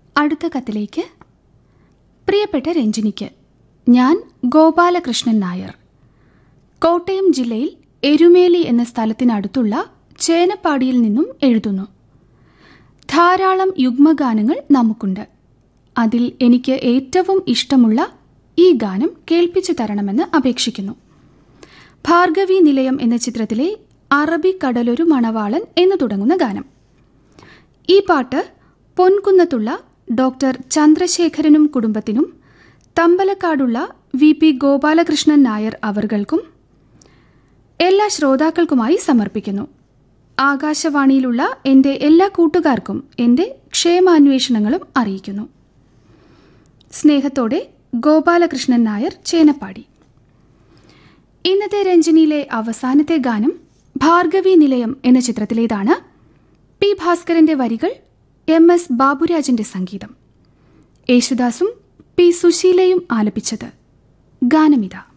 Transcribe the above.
അടുത്ത കത്തിലേക്ക് പ്രിയപ്പെട്ട രഞ്ജിനിക്ക് ഞാൻ ഗോപാലകൃഷ്ണൻ നായർ കോട്ടയം ജില്ലയിൽ എരുമേലി എന്ന സ്ഥലത്തിനടുത്തുള്ള ചേനപ്പാടിയിൽ നിന്നും എഴുതുന്നു ധാരാളം യുഗ്മഗാനങ്ങൾ നമുക്കുണ്ട് അതിൽ എനിക്ക് ഏറ്റവും ഇഷ്ടമുള്ള ഈ ഗാനം കേൾപ്പിച്ചു തരണമെന്ന് അപേക്ഷിക്കുന്നു ഭാർഗവി നിലയം എന്ന ചിത്രത്തിലെ അറബിക്കടലൊരു മണവാളൻ എന്ന് തുടങ്ങുന്ന ഗാനം ഈ പാട്ട് പൊൻകുന്നത്തുള്ള ഡോക്ടർ ചന്ദ്രശേഖരനും കുടുംബത്തിനും തമ്പലക്കാടുള്ള വി പി ഗോപാലകൃഷ്ണൻ നായർ അവർകൾക്കും എല്ലാ ശ്രോതാക്കൾക്കുമായി സമർപ്പിക്കുന്നു ആകാശവാണിയിലുള്ള എൻ്റെ എല്ലാ കൂട്ടുകാർക്കും എൻ്റെ ക്ഷേമാന്വേഷണങ്ങളും അറിയിക്കുന്നു സ്നേഹത്തോടെ ഗോപാലകൃഷ്ണൻ നായർ ചേനപ്പാടി ഇന്നത്തെ രഞ്ജനിയിലെ അവസാനത്തെ ഗാനം ഭാർഗവി നിലയം എന്ന ചിത്രത്തിലേതാണ് പി ഭാസ്കരന്റെ വരികൾ എം എസ് ബാബുരാജിന്റെ സംഗീതം യേശുദാസും പി സുശീലയും ആലപിച്ചത് ഗാനമിത